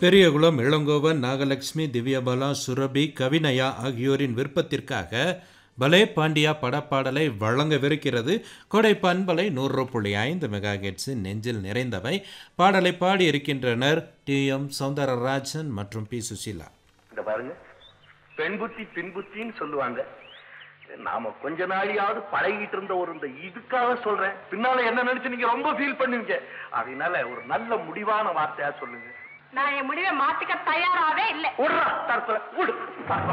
பெரியகுளம் இளங்கோவன் நாகலட்சுமி திவ்யபாலா சுரபி கவினயா ஆகியோரின் விருப்பத்திற்காக பலே பாண்டியா படப்பாடலை வழங்கவிருக்கிறது கொடை பண்பலை நூறு புள்ளி ஐந்து மெகா நெஞ்சில் நிறைந்தவை பாடலை பாடியிருக்கின்றனர் டி எம் சௌந்தரராஜன் மற்றும் பி சுசீலா இந்த பாருங்க பெண் புத்தி பின் புத்தின்னு சொல்லுவாங்க நாம கொஞ்ச நாளையாவது பழகிட்டு இருந்த ஒரு இந்த இதுக்காக சொல்றேன் பின்னால என்ன நினைச்சு நீங்க ரொம்ப ஃபீல் பண்ணுவீங்க அதனால ஒரு நல்ல முடிவான வார்த்தையா சொல்லுங்க நான் என் முடிவை மாத்திக்க தயாராவே இல்லை விடுறா தரத்துல விடு தரத்துல